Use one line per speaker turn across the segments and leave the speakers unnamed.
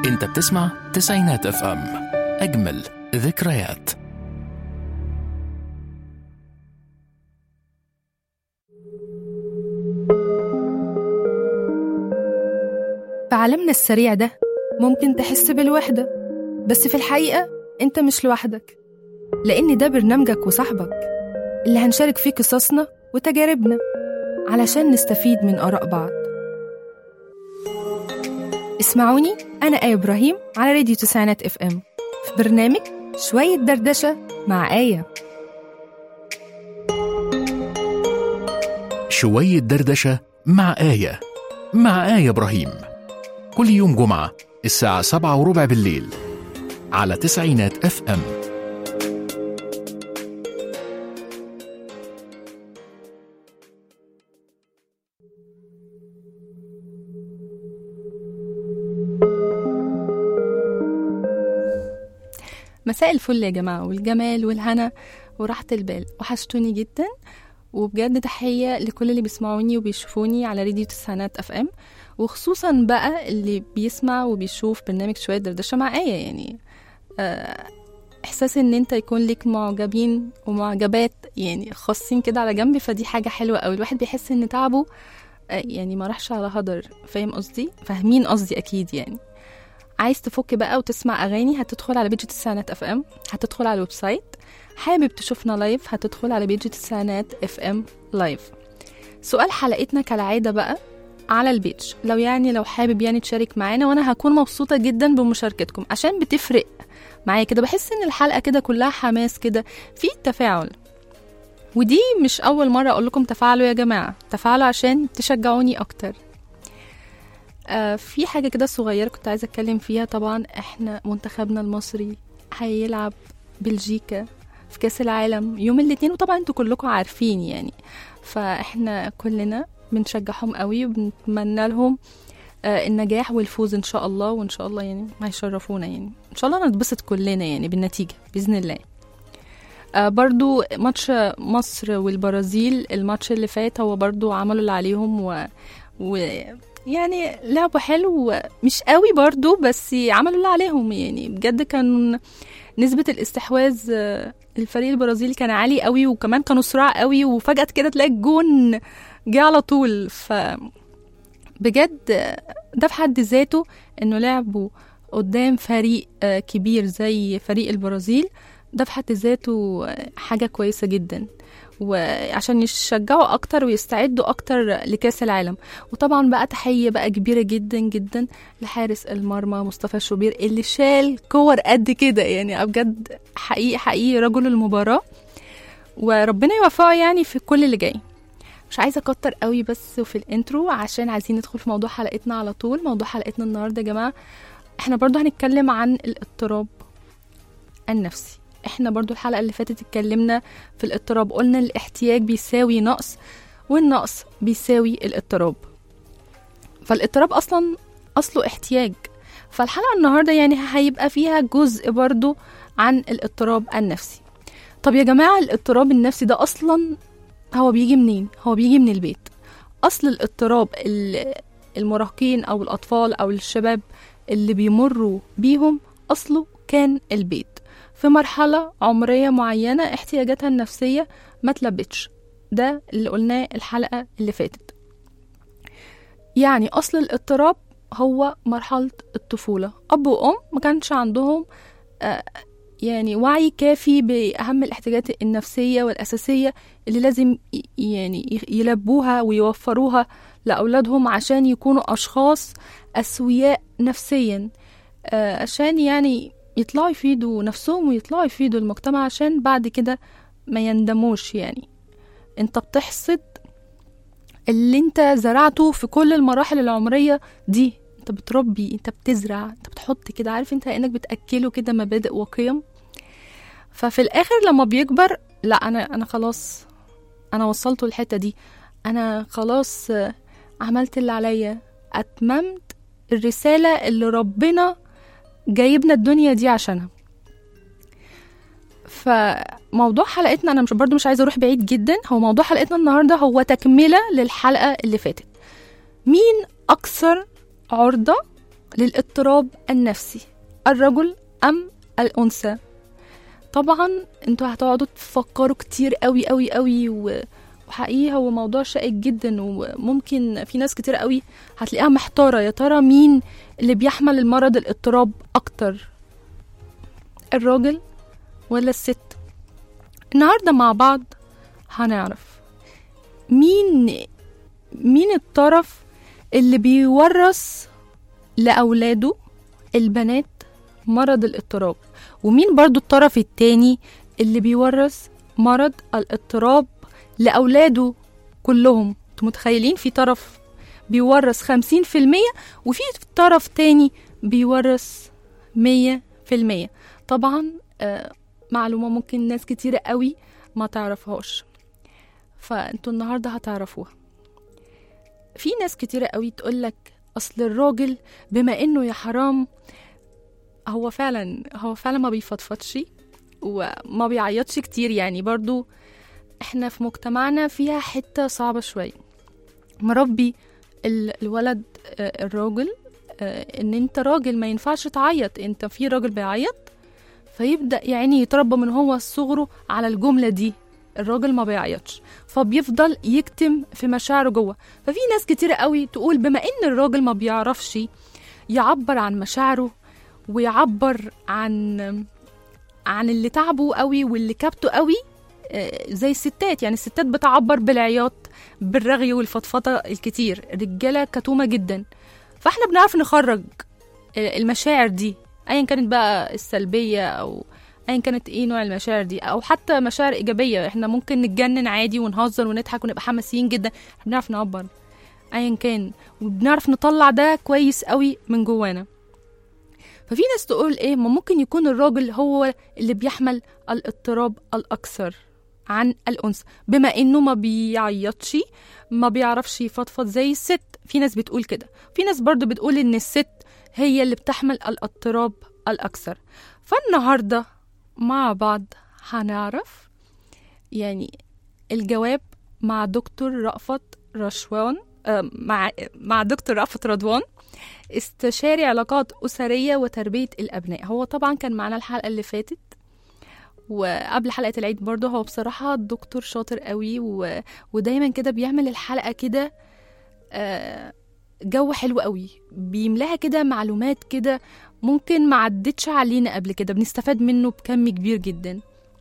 انت بتسمع تسعينات اف ام اجمل ذكريات
في عالمنا السريع ده ممكن تحس بالوحدة بس في الحقيقة أنت مش لوحدك لأن ده برنامجك وصاحبك اللي هنشارك فيه قصصنا وتجاربنا علشان نستفيد من آراء بعض اسمعوني أنا آية إبراهيم على راديو تسعينات اف ام في برنامج شوية دردشة مع آية
شوية دردشة مع آية مع آية إبراهيم كل يوم جمعة الساعة سبعة وربع بالليل على تسعينات اف ام
مساء الفل يا جماعة والجمال والهنا وراحة البال وحشتوني جدا وبجد تحية لكل اللي بيسمعوني وبيشوفوني على راديو تسعينات اف ام وخصوصا بقى اللي بيسمع وبيشوف برنامج شوية دردشة مع آية يعني آه، احساس ان انت يكون ليك معجبين ومعجبات يعني خاصين كده على جنب فدي حاجة حلوة قوي الواحد بيحس ان تعبه آه، يعني ما راحش على هدر فاهم قصدي فاهمين قصدي اكيد يعني عايز تفك بقى وتسمع اغاني هتدخل على بيج تسعينات اف ام هتدخل على الويب سايت حابب تشوفنا لايف هتدخل على بيج تسعينات اف ام لايف سؤال حلقتنا كالعاده بقى على البيج لو يعني لو حابب يعني تشارك معانا وانا هكون مبسوطه جدا بمشاركتكم عشان بتفرق معايا كده بحس ان الحلقه كده كلها حماس كده في تفاعل ودي مش اول مره اقول لكم تفاعلوا يا جماعه تفاعلوا عشان تشجعوني اكتر آه في حاجة كده صغيرة كنت عايزة أتكلم فيها طبعا إحنا منتخبنا المصري هيلعب بلجيكا في كأس العالم يوم الاثنين وطبعا انتوا كلكم عارفين يعني فإحنا كلنا بنشجعهم قوي وبنتمنى لهم آه النجاح والفوز إن شاء الله وإن شاء الله يعني هيشرفونا يعني إن شاء الله نتبسط كلنا يعني بالنتيجة بإذن الله آه برضو ماتش مصر والبرازيل الماتش اللي فات هو برضو عملوا اللي عليهم و, و يعني لعبوا حلو مش قوي برضو بس عملوا اللي عليهم يعني بجد كان نسبة الاستحواذ آه، الفريق البرازيلي كان عالي قوي وكمان كانوا صراع قوي وفجأة كده تلاقي الجون جه على طول ف بجد آه، ده في حد ذاته انه لعبوا قدام فريق آه، كبير زي فريق البرازيل ده في حد ذاته آه، حاجة كويسة جدا وعشان يشجعوا اكتر ويستعدوا اكتر لكاس العالم وطبعا بقى تحيه بقى كبيره جدا جدا لحارس المرمى مصطفى شوبير اللي شال كور قد كده يعني بجد حقيقي حقيقي رجل المباراه وربنا يوفقه يعني في كل اللي جاي مش عايزه اكتر قوي بس في الانترو عشان عايزين ندخل في موضوع حلقتنا على طول موضوع حلقتنا النهارده يا جماعه احنا برضو هنتكلم عن الاضطراب النفسي احنا برضو الحلقة اللي فاتت اتكلمنا في الاضطراب قلنا الاحتياج بيساوي نقص والنقص بيساوي الاضطراب فالاضطراب اصلا اصله احتياج فالحلقة النهاردة يعني هيبقى فيها جزء برضو عن الاضطراب النفسي طب يا جماعة الاضطراب النفسي ده اصلا هو بيجي منين هو بيجي من البيت اصل الاضطراب ال- المراهقين او الاطفال او الشباب اللي بيمروا بيهم اصله كان البيت في مرحلة عمرية معينة احتياجاتها النفسية ما تلبتش ده اللي قلناه الحلقة اللي فاتت يعني أصل الاضطراب هو مرحلة الطفولة أب وأم ما كانش عندهم آه، يعني وعي كافي بأهم الاحتياجات النفسية والأساسية اللي لازم ي- يعني ي- يلبوها ويوفروها لأولادهم عشان يكونوا أشخاص أسوياء نفسيا آه، عشان يعني يطلعوا يفيدوا نفسهم ويطلعوا يفيدوا المجتمع عشان بعد كده ما يندموش يعني انت بتحصد اللي انت زرعته في كل المراحل العمرية دي انت بتربي انت بتزرع انت بتحط كده عارف انت كأنك بتأكله كده مبادئ وقيم ففي الآخر لما بيكبر لا أنا أنا خلاص أنا وصلته الحتة دي أنا خلاص آه، عملت اللي عليا أتممت الرسالة اللي ربنا جايبنا الدنيا دي عشانها فموضوع حلقتنا انا مش برضو مش عايزه اروح بعيد جدا هو موضوع حلقتنا النهارده هو تكمله للحلقه اللي فاتت مين اكثر عرضه للاضطراب النفسي الرجل أم الأنثى طبعا انتوا هتقعدوا تفكروا كتير قوي قوي قوي و... وحقيقي هو موضوع شائك جدا وممكن في ناس كتير قوي هتلاقيها محتارة يا ترى مين اللي بيحمل المرض الاضطراب أكتر الراجل ولا الست النهاردة مع بعض هنعرف مين مين الطرف اللي بيورث لأولاده البنات مرض الاضطراب ومين برضو الطرف التاني اللي بيورث مرض الاضطراب لأولاده كلهم انتوا متخيلين في طرف بيورث خمسين في المية وفي طرف تاني بيورث مية في المية طبعا آه معلومة ممكن ناس كتيرة قوي ما تعرفهاش فانتوا النهاردة هتعرفوها في ناس كتيرة قوي تقولك أصل الراجل بما إنه يا حرام هو فعلا هو فعلا ما بيفضفضش وما بيعيطش كتير يعني برضو احنا في مجتمعنا فيها حتة صعبة شوية مربي ال- الولد آه، الراجل آه، ان انت راجل ما ينفعش تعيط انت في راجل بيعيط فيبدأ يعني يتربى من هو صغره على الجملة دي الراجل ما بيعيطش فبيفضل يكتم في مشاعره جوه ففي ناس كتيرة قوي تقول بما ان الراجل ما بيعرفش يعبر عن مشاعره ويعبر عن عن اللي تعبه قوي واللي كبته قوي آه، زي الستات يعني الستات بتعبر بالعياط بالرغي والفضفضة الكتير الرجالة كتومة جدا فاحنا بنعرف نخرج آه، المشاعر دي ايا كانت بقى السلبية او ايا كانت ايه نوع المشاعر دي او حتى مشاعر ايجابية احنا ممكن نتجنن عادي ونهزر ونضحك ونبقى حماسيين جدا احنا بنعرف نعبر ايا كان وبنعرف نطلع ده كويس قوي من جوانا ففي ناس تقول ايه ما ممكن يكون الراجل هو اللي بيحمل الاضطراب الاكثر عن الانثى بما انه ما بيعيطش ما بيعرفش يفضفض زي الست في ناس بتقول كده في ناس برضو بتقول ان الست هي اللي بتحمل الاضطراب الاكثر فالنهارده مع بعض هنعرف يعني الجواب مع دكتور رأفت رشوان آه، مع مع دكتور رأفت رضوان استشاري علاقات أسرية وتربية الأبناء هو طبعا كان معنا الحلقة اللي فاتت وقبل حلقة العيد برضه هو بصراحة دكتور شاطر قوي و... ودايما كده بيعمل الحلقة كده آه، جو حلو قوي بيملاها كده معلومات كده ممكن ما عدتش علينا قبل كده بنستفاد منه بكم كبير جدا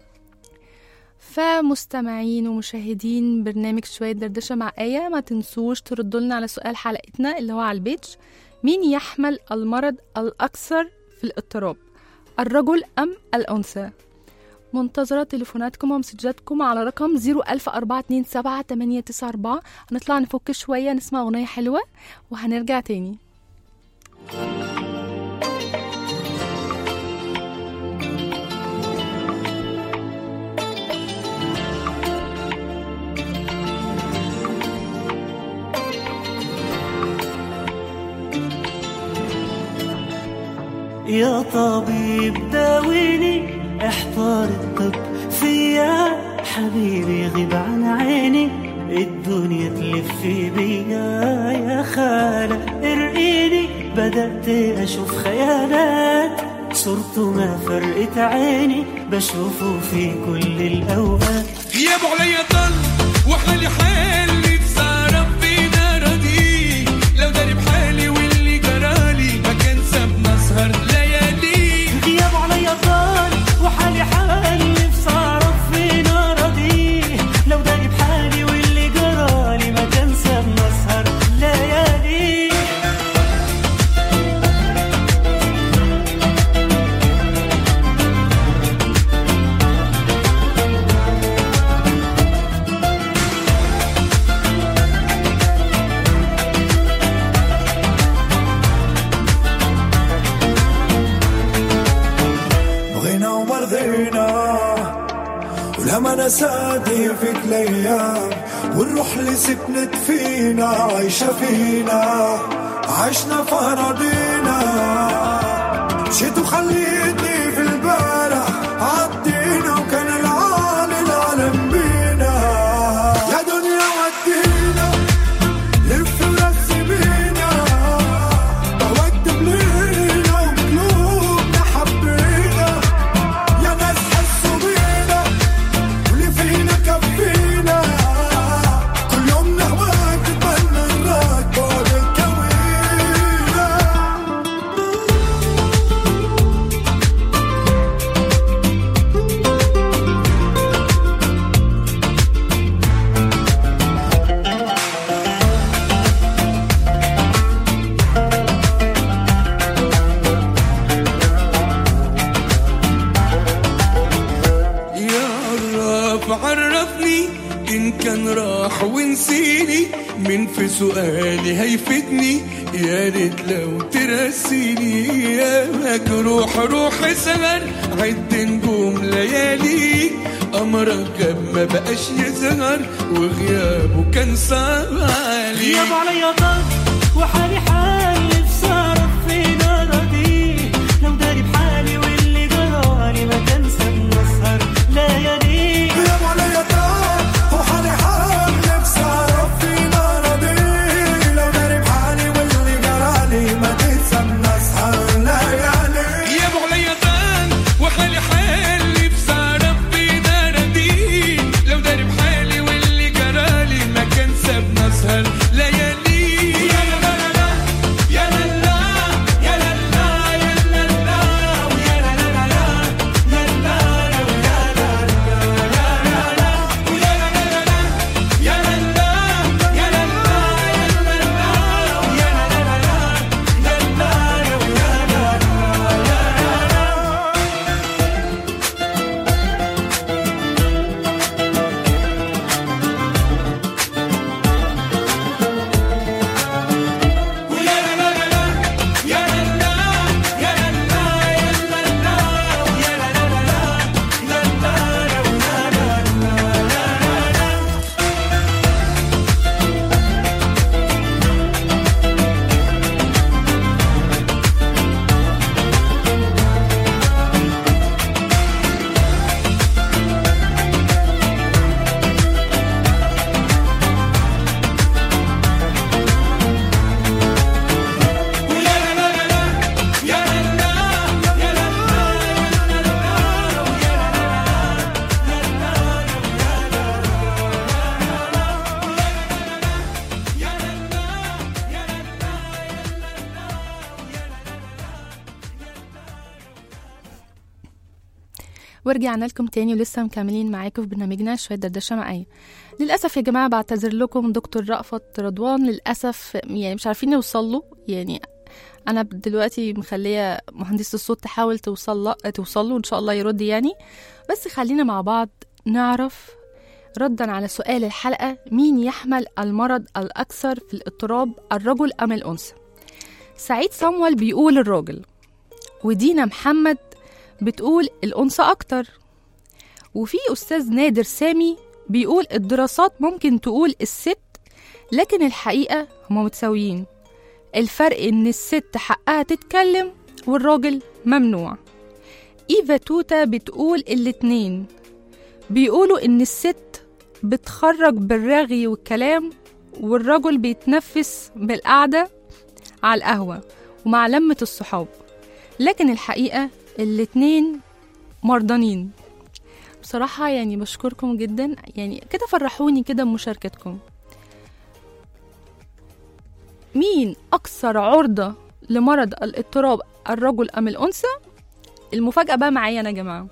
فمستمعين ومشاهدين برنامج شوية دردشة مع آية ما تنسوش تردوا لنا على سؤال حلقتنا اللي هو على البيتش مين يحمل المرض الأكثر في الاضطراب الرجل أم الأنثى منتظرة تليفوناتكم ومسجاتكم على رقم 014278994 هنطلع نفك شوية نسمع أغنية حلوة وهنرجع تاني
يا طبيب داويني احضر الطب فيا حبيبي غيب عن عيني الدنيا تلف بيا يا خالة ارقيني بدأت أشوف خيالات صرته ما فرقت عيني بشوفه في كل الأوقات
غيابه عليا ضل وحالي حالي بسهرة فينا ردي لو داري بحالي واللي جرالي ما كان سابنا سهر ليالي
غياب عليا طال وحالي حالي بصرف في نارتي لو داري بحالي واللي جرالي ما كان ساب مسهر ليالي
بغينا وما رضينا ولما نساتي فيك الايام والروح اللي سكنت فينا عايشة فينا عشنا في اراضينا مشيت وخليتني في البارح عدينا وكان العالي العالم بينا يا دنيا ودينا لف ورسي بينا بودي بلينا
مين في سؤالي هيفيدني يا ريت لو ترسيني يا مجروح روح سهر عد نجوم ليالي قمرك جاب ما بقاش يظهر وغيابه كان صعب علي
يابا عليا طار وحالي حال نفسي اعرف فين اراضيه لو داري بحالي واللي جرالي ما تنسى نسهر ليالي
يا مولاي طار وحالي حال نفسي اعرف فين اراضيه لو داري بحالي واللي جرالي ما تنسى نسهر ليالي
يا ابو عليطان وحالي حالي بسعر ربنا ردي لو داري بحالي واللي جرالي ما كان ساب نسهر ليالي يا لا لا لا يا لا لا يا لا لا يا لا لا ويا لا لا لا لا لا لا ويا لا لا لا لا ويا لا لا لا يا لا لا يا لا لا يا لا لا ويا لا لا لا لا لا ويا لا ويا لا لا لا لا يا لا لا يا لا لا يا لا لا ويا لا لا لا لا لا لا ويا لا لا لا ويا لا لا لا لا يا لا لا يا لا لا يا لا لا ويا لا لا
ورجعنا لكم تاني ولسه مكملين معاكم في برنامجنا شوية دردشة معايا للأسف يا جماعة بعتذر لكم دكتور رأفت رضوان للأسف يعني مش عارفين نوصل له يعني أنا دلوقتي مخلية مهندسة الصوت تحاول توصل له توصل له إن شاء الله يرد يعني بس خلينا مع بعض نعرف ردا على سؤال الحلقة مين يحمل المرض الأكثر في الاضطراب الرجل أم الأنثى سعيد صموال بيقول الراجل ودينا محمد بتقول الأنثى أكتر وفي أستاذ نادر سامي بيقول الدراسات ممكن تقول الست لكن الحقيقة هما متساويين الفرق إن الست حقها تتكلم والراجل ممنوع إيفا توتا بتقول الاتنين بيقولوا إن الست بتخرج بالرغي والكلام والرجل بيتنفس بالقعدة على القهوة ومع لمة الصحاب لكن الحقيقة الاتنين مرضانين بصراحة يعني بشكركم جدا يعني كده فرحوني كده بمشاركتكم مين أكثر عرضة لمرض الاضطراب الرجل أم الأنثى المفاجأة بقى معايا أنا يا جماعة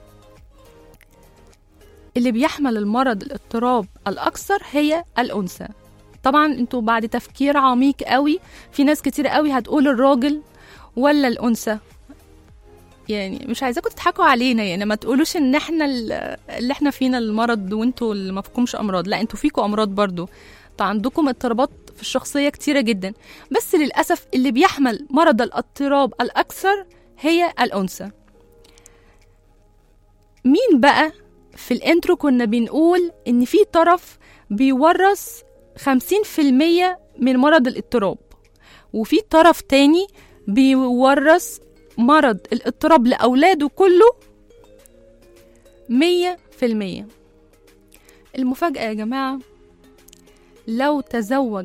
اللي بيحمل المرض الاضطراب الأكثر هي الأنثى طبعا انتوا بعد تفكير عميق قوي في ناس كتير قوي هتقول الراجل ولا الأنثى يعني مش عايزاكم تضحكوا علينا يعني ما تقولوش ان احنا ال- اللي احنا فينا المرض وانتوا اللي ما فيكمش امراض لا انتوا فيكم امراض برضو انتوا عندكم اضطرابات في الشخصيه كتيره جدا بس للاسف اللي بيحمل مرض الاضطراب الاكثر هي الانثى مين بقى في الانترو كنا بنقول ان في طرف بيورث 50% من مرض الاضطراب وفي طرف تاني بيورث مرض الاضطراب لأولاده كله مية في المية المفاجأة يا جماعة لو تزوج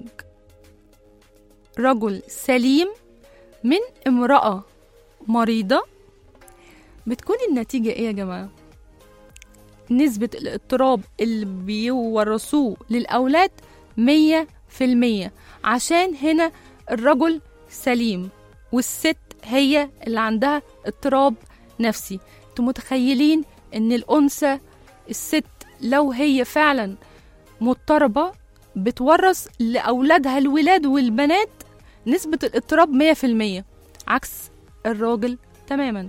رجل سليم من امرأة مريضة بتكون النتيجة ايه يا جماعة نسبة الاضطراب اللي بيورثوه للأولاد مية في المية عشان هنا الرجل سليم والست هي اللي عندها اضطراب نفسي انتوا متخيلين ان الانثى الست لو هي فعلا مضطربة بتورث لأولادها الولاد والبنات نسبة الاضطراب مية في المية عكس الراجل تماما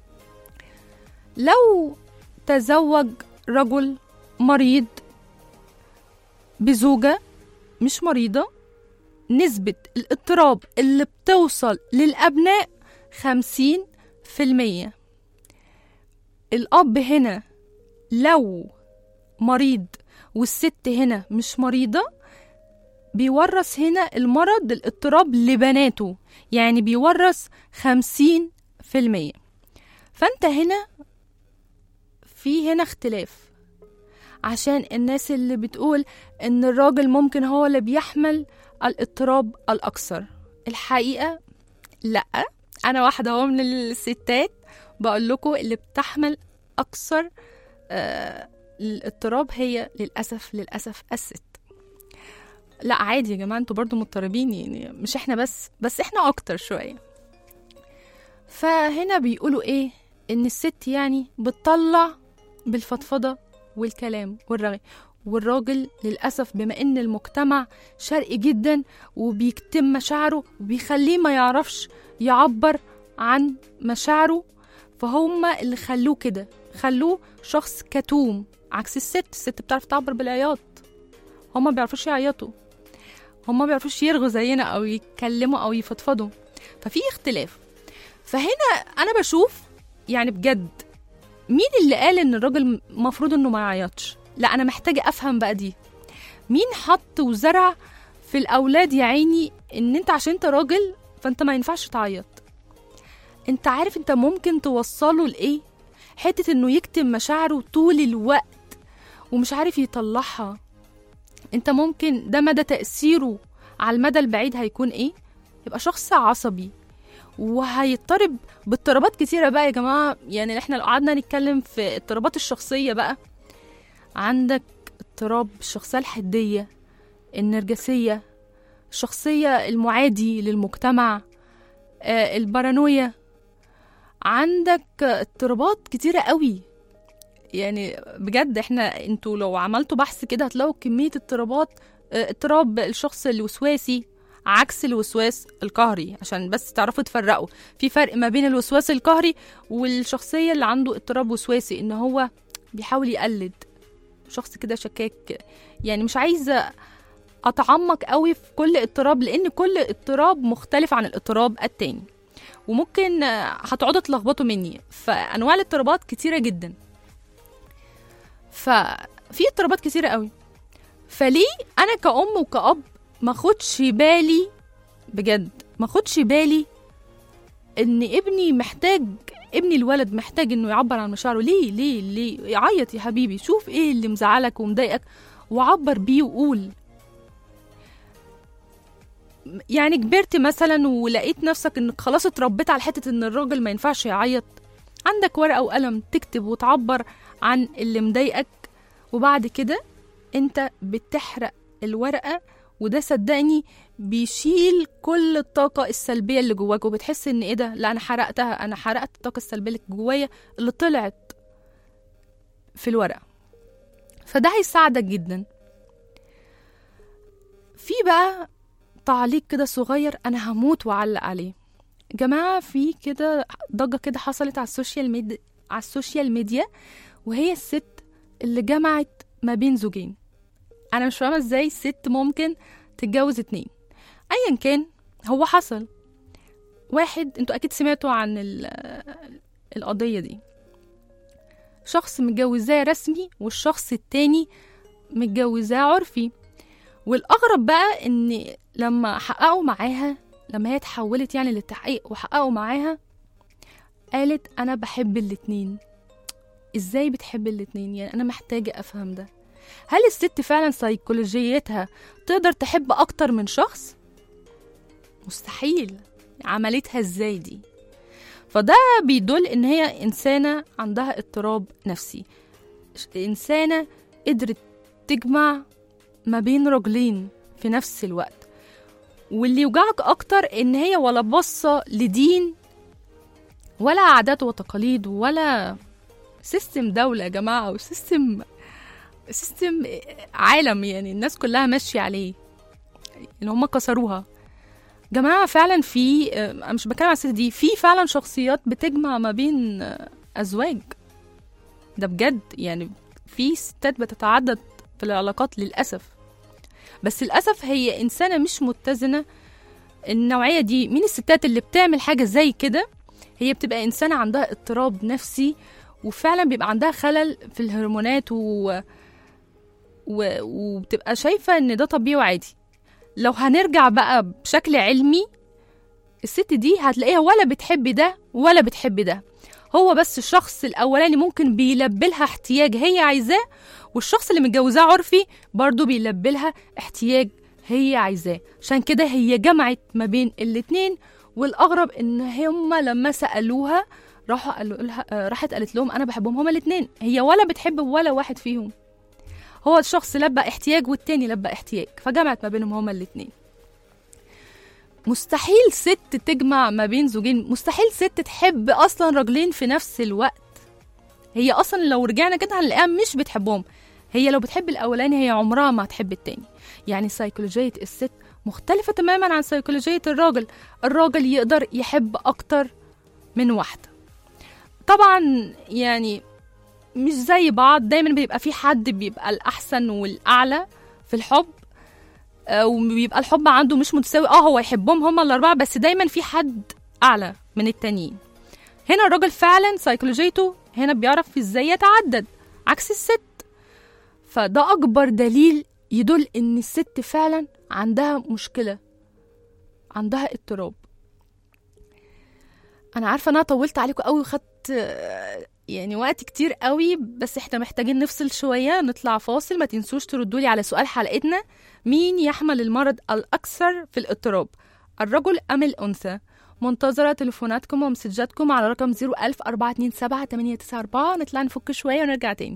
لو تزوج رجل مريض بزوجة مش مريضة نسبة الاضطراب اللي بتوصل للأبناء خمسين في المية الأب هنا لو مريض والست هنا مش مريضة بيورث هنا المرض الاضطراب لبناته يعني بيورث خمسين في المية فأنت هنا في هنا اختلاف عشان الناس اللي بتقول ان الراجل ممكن هو اللي بيحمل الاضطراب الاكثر الحقيقه لا انا واحده اهو من الستات بقول لكم اللي بتحمل اكثر آه الاضطراب هي للاسف للاسف الست لا عادي يا جماعه انتوا برضو مضطربين يعني مش احنا بس بس احنا اكتر شويه فهنا بيقولوا ايه ان الست يعني بتطلع بالفضفضه والكلام والرغي والراجل للأسف بما إن المجتمع شرقي جدا وبيكتم مشاعره وبيخليه ما يعرفش يعبر عن مشاعره فهم اللي خلوه كده خلوه شخص كتوم عكس الست الست بتعرف تعبر بالعياط هما ما بيعرفوش يعيطوا هما ما بيعرفوش يرغوا زينا أو يتكلموا أو يفضفضوا ففي اختلاف فهنا أنا بشوف يعني بجد مين اللي قال ان الراجل مفروض انه ما يعيطش لا انا محتاجه افهم بقى دي مين حط وزرع في الاولاد يا عيني ان انت عشان انت راجل فانت ما ينفعش تعيط انت عارف انت ممكن توصله لايه حته انه يكتم مشاعره طول الوقت ومش عارف يطلعها انت ممكن ده مدى تاثيره على المدى البعيد هيكون ايه يبقى شخص عصبي وهيضطرب باضطرابات كتيرة بقى يا جماعة يعني احنا لو قعدنا نتكلم في اضطرابات الشخصية بقى عندك اضطراب الشخصية الحدية النرجسية الشخصية المعادي للمجتمع آه البارانويا عندك اضطرابات كتيرة قوي يعني بجد احنا انتوا لو عملتوا بحث كده هتلاقوا كمية اضطرابات اه اضطراب الشخص الوسواسي عكس الوسواس القهري عشان بس تعرفوا تفرقوا في فرق ما بين الوسواس القهري والشخصية اللي عنده اضطراب وسواسي ان هو بيحاول يقلد شخص كده شكاك يعني مش عايزة اتعمق قوي في كل اضطراب لان كل اضطراب مختلف عن الاضطراب التاني وممكن هتقعدوا تلخبطوا مني فانواع الاضطرابات كتيره جدا ففي اضطرابات كتيره قوي فليه انا كأم وكأب ما خدش بالي بجد ما خدش بالي ان ابني محتاج ابني الولد محتاج انه يعبر عن مشاعره ليه ليه ليه يعيط يا حبيبي شوف ايه اللي مزعلك ومضايقك وعبر بيه وقول يعني كبرت مثلا ولقيت نفسك انك خلاص اتربيت على حته ان الراجل ما ينفعش يعيط عندك ورقه وقلم تكتب وتعبر عن اللي مضايقك وبعد كده انت بتحرق الورقه وده صدقني بيشيل كل الطاقة السلبية اللي جواك وبتحس ان ايه ده لا انا حرقتها انا حرقت الطاقة السلبية اللي جوايا اللي طلعت في الورقة فده هيساعدك جدا في بقى تعليق كده صغير انا هموت واعلق عليه جماعة في كده ضجة كده حصلت على السوشيال ميديا على السوشيال ميديا وهي الست اللي جمعت ما بين زوجين انا مش فاهمة ازاي الست ممكن تتجوز اتنين ايا كان هو حصل واحد انتوا اكيد سمعتوا عن القضية دي شخص متجوزاه رسمي والشخص التاني متجوزاه عرفي والاغرب بقى ان لما حققوا معاها لما هي اتحولت يعني للتحقيق وحققوا معاها قالت انا بحب الاتنين ازاي بتحب الاتنين يعني انا محتاجة افهم ده هل الست فعلا سيكولوجيتها تقدر تحب اكتر من شخص مستحيل عملتها ازاي دي فده بيدل ان هي انسانة عندها اضطراب نفسي انسانة قدرت تجمع ما بين رجلين في نفس الوقت واللي يوجعك اكتر ان هي ولا باصه لدين ولا عادات وتقاليد ولا سيستم دولة يا جماعة وسيستم سيستم عالم يعني الناس كلها ماشية عليه ان هم كسروها جماعة فعلا في انا مش بتكلم على الست دي في فعلا شخصيات بتجمع ما بين ازواج ده بجد يعني في ستات بتتعدد في العلاقات للأسف بس للاسف هي انسانه مش متزنه النوعيه دي من الستات اللي بتعمل حاجه زي كده هي بتبقى انسانه عندها اضطراب نفسي وفعلا بيبقى عندها خلل في الهرمونات و... و... وبتبقى شايفه ان ده طبيعي وعادي لو هنرجع بقى بشكل علمي الست دي هتلاقيها ولا بتحب ده ولا بتحب ده هو بس الشخص الاولاني ممكن بيلبي لها احتياج هي عايزاه والشخص اللي متجوزاه عرفي برضه بيلبي لها احتياج هي عايزاه عشان كده هي جمعت ما بين الاتنين والاغرب ان هما لما سالوها راحوا قالوا لها آه، راحت قالت لهم انا بحبهم هما الاتنين هي ولا بتحب ولا واحد فيهم هو الشخص لبى احتياج والتاني لبى احتياج فجمعت ما بينهم هما الاتنين مستحيل ست تجمع ما بين زوجين مستحيل ست تحب اصلا راجلين في نفس الوقت هي اصلا لو رجعنا كده هنلاقيها مش بتحبهم هي لو بتحب الاولاني هي عمرها ما هتحب التاني يعني سيكولوجية الست مختلفة تماما عن سيكولوجية الراجل الراجل يقدر يحب اكتر من واحدة طبعا يعني مش زي بعض دايما بيبقى في حد بيبقى الاحسن والاعلى في الحب آه، وبيبقى الحب عنده مش متساوي اه هو يحبهم هما الاربعه بس دايما في حد اعلى من التانيين هنا الراجل فعلا سيكولوجيته هنا بيعرف ازاي يتعدد عكس الست فده اكبر دليل يدل ان الست فعلا عندها مشكله عندها اضطراب انا عارفه ان انا طولت عليكم قوي وخدت آه، يعني وقت كتير قوي بس احنا محتاجين نفصل شويه نطلع فاصل ما تنسوش تردوا لي على سؤال حلقتنا مين يحمل المرض الاكثر في الاضطراب الرجل ام الانثى منتظرة تليفوناتكم ومسجاتكم على رقم 01000 427 894 نطلع نفك شوية ونرجع تاني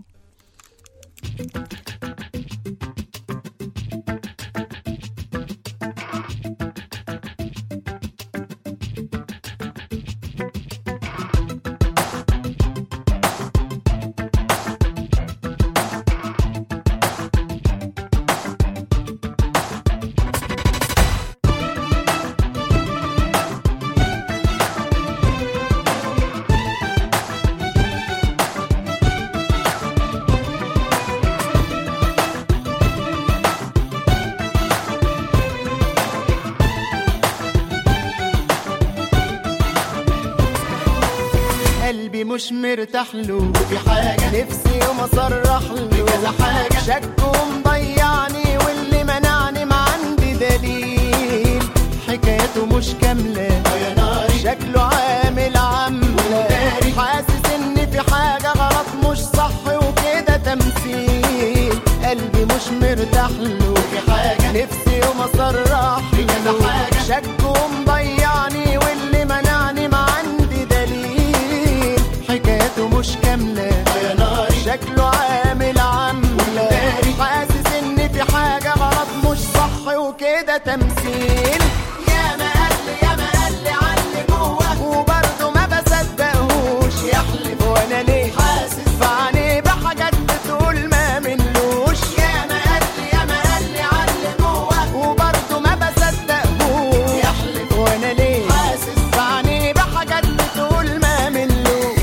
قلبي مش مرتاح له في حاجة نفسي يوم اصرح له بكذا حاجة شك ومضيعني واللي منعني ما عندي دليل حكايته مش كاملة يا ناري شكله عامل عاملة حاسس ان في حاجة غلط مش صح وكده تمثيل قلبي مش مرتاح له في حاجة نفسي يوم اصرح له شك ومضيعني واللي منعني ما عندي دليل حكايته مش كاملة يا ناري شكله عامل عاملة حاسس ان في حاجة غلط مش صح وكده تمثيل يا ما قال لي يا ما قال لي علي جوه وبرضه ما بصدقهوش يحلف وانا ليه حاسس بعينيه بحاجات بتقول ما منلوش يا ما قال لي يا ما قال لي علي جوه وبرضه ما بصدقهوش يحلف وانا ليه حاسس بعينيه بحاجات بتقول ما منلوش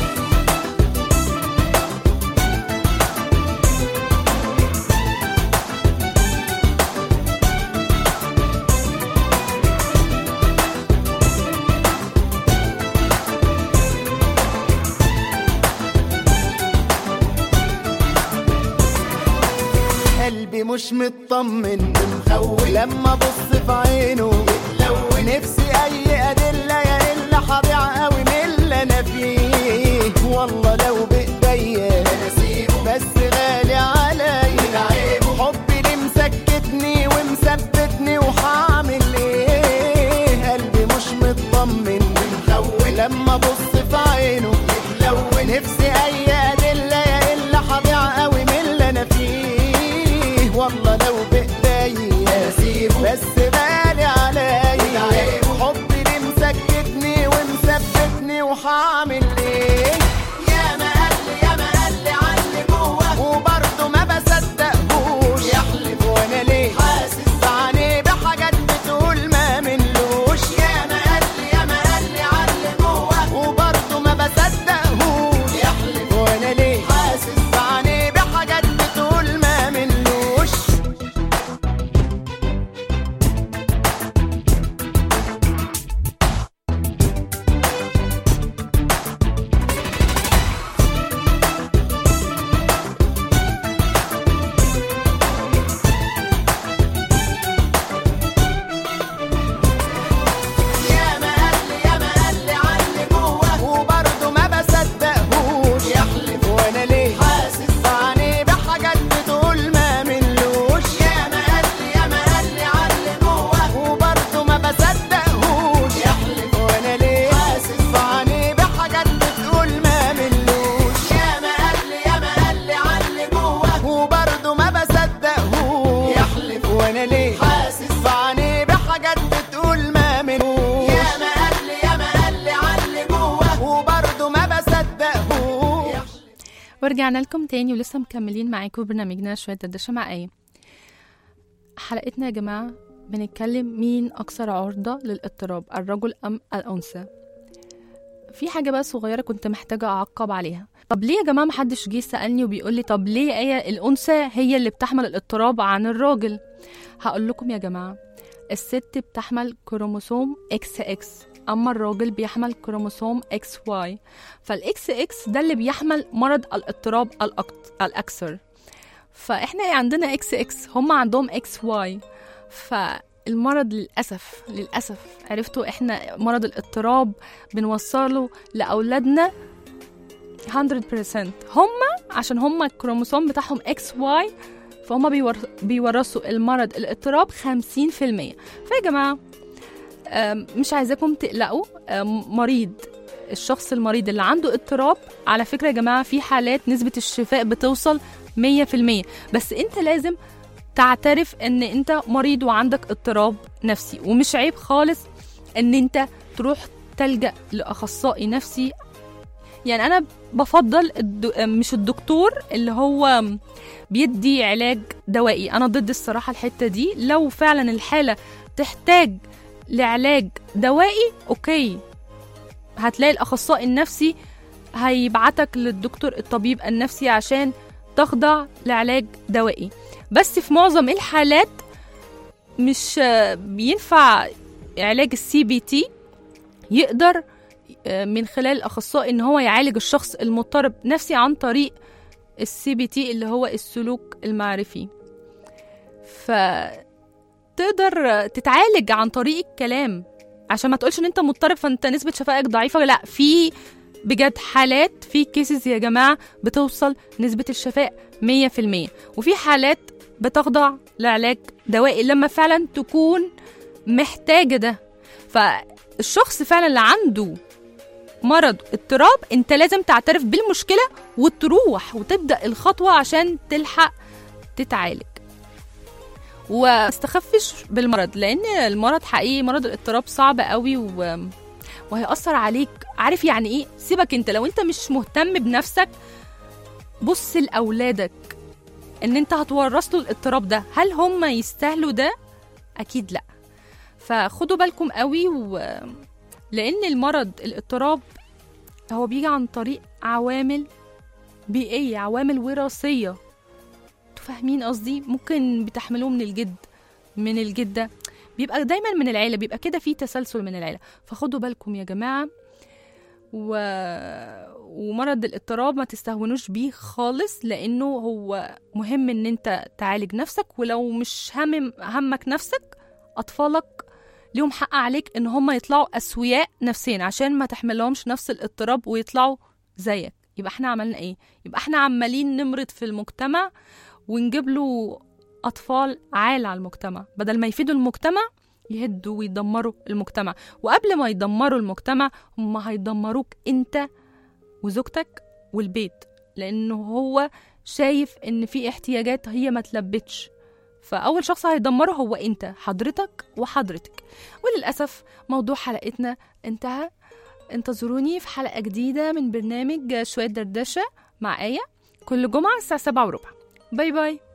قلبي مش مطمن مخوف لما ابص في عينه يتلون نفسي اي ادله يا الا هضيع قوي من اللي انا فيه والله لو بايديا بس غالي عليا حبي اللي مسكتني ومثبتني وهعمل ايه قلبي مش مطمن مخوف لما ابص في عينه يتلون نفسي اي ادله يا الا هضيع قوي من اللي انا فيه والله لو بايديا بس غالي عليا حبي اللي مسكتني ومثبتني وهعمل ايه يا ما قال لي يا ما قال لي علي جوه وبرضه ما بصدقهوش يحلف وانا ليه حاسس بعينيه بحاجات بتقول ما منلوش يا ما قال لي يا ما قال لي علي جوه
ورجعنا لكم تاني ولسه مكملين معاكم برنامجنا شوية دردشة مع آية حلقتنا يا جماعة بنتكلم مين أكثر عرضة للاضطراب الرجل أم الأنثى في حاجة بقى صغيرة كنت محتاجة أعقب عليها طب ليه يا جماعة محدش جه سألني وبيقول لي طب ليه آية الأنثى هي اللي بتحمل الاضطراب عن الراجل هقول لكم يا جماعة الست بتحمل كروموسوم اكس اكس أما الراجل بيحمل كروموسوم اكس واي فالاكس اكس ده اللي بيحمل مرض الاضطراب الأكت- الأكثر فاحنا عندنا اكس اكس هم عندهم اكس واي فالمرض للأسف للأسف عرفتوا احنا مرض الاضطراب بنوصله لأولادنا 100% هم عشان هم الكروموسوم بتاعهم اكس واي فهم بيور... بيورثوا المرض الاضطراب 50% فيا جماعة أم، مش عايزاكم تقلقوا أم، مريض الشخص المريض اللي عنده اضطراب على فكرة يا جماعة في حالات نسبة الشفاء بتوصل 100% بس انت لازم تعترف ان انت مريض وعندك اضطراب نفسي ومش عيب خالص ان انت تروح تلجأ لأخصائي نفسي يعني انا بفضل الد... مش الدكتور اللي هو بيدي علاج دوائي انا ضد الصراحه الحته دي لو فعلا الحاله تحتاج لعلاج دوائي اوكي هتلاقي الاخصائي النفسي هيبعتك للدكتور الطبيب النفسي عشان تخضع لعلاج دوائي بس في معظم الحالات مش آه، بينفع علاج السي بي تي يقدر آه، من خلال الاخصائي ان هو يعالج الشخص المضطرب نفسي عن طريق السي بي تي اللي هو السلوك المعرفي فتقدر تتعالج عن طريق الكلام عشان ما تقولش ان انت مضطرب فانت نسبة شفائك ضعيفة لا في بجد حالات في كيسز يا جماعة بتوصل نسبة الشفاء 100% وفي حالات بتخضع لعلاج دوائي لما فعلا تكون محتاجة ده فالشخص فعلا اللي عنده مرض اضطراب انت لازم تعترف بالمشكلة وتروح وتبدأ الخطوة عشان تلحق تتعالج واستخفش بالمرض لان المرض حقيقي مرض الاضطراب صعب قوي و... وهيأثر عليك عارف يعني ايه سيبك انت لو انت مش مهتم بنفسك بص لأولادك ان انت هتورث له الاضطراب ده هل هم يستاهلوا ده اكيد لا فخدوا بالكم قوي و... لان المرض الاضطراب هو بيجي عن طريق عوامل بيئية عوامل وراثية انتوا فاهمين قصدي ممكن بتحملوه من الجد من الجدة بيبقى دايما من العيلة بيبقى كده في تسلسل من العيلة فخدوا بالكم يا جماعة و... ومرض الاضطراب ما تستهونوش بيه خالص لانه هو مهم ان انت تعالج نفسك ولو مش هم همك نفسك اطفالك ليهم حق عليك ان هم يطلعوا اسوياء نفسيا عشان ما تحملهمش نفس الاضطراب ويطلعوا زيك يبقى احنا عملنا ايه يبقى احنا عمالين نمرض في المجتمع ونجيب له اطفال عال على المجتمع بدل ما يفيدوا المجتمع يهدوا ويدمروا المجتمع وقبل ما يدمروا المجتمع هم هيدمروك انت وزوجتك والبيت لانه هو شايف ان في احتياجات هي ما تلبتش فاول شخص هيدمره هو انت حضرتك وحضرتك وللاسف موضوع حلقتنا انتهى انتظروني في حلقه جديده من برنامج شويه دردشه مع ايه كل جمعه الساعه 7 وربع باي باي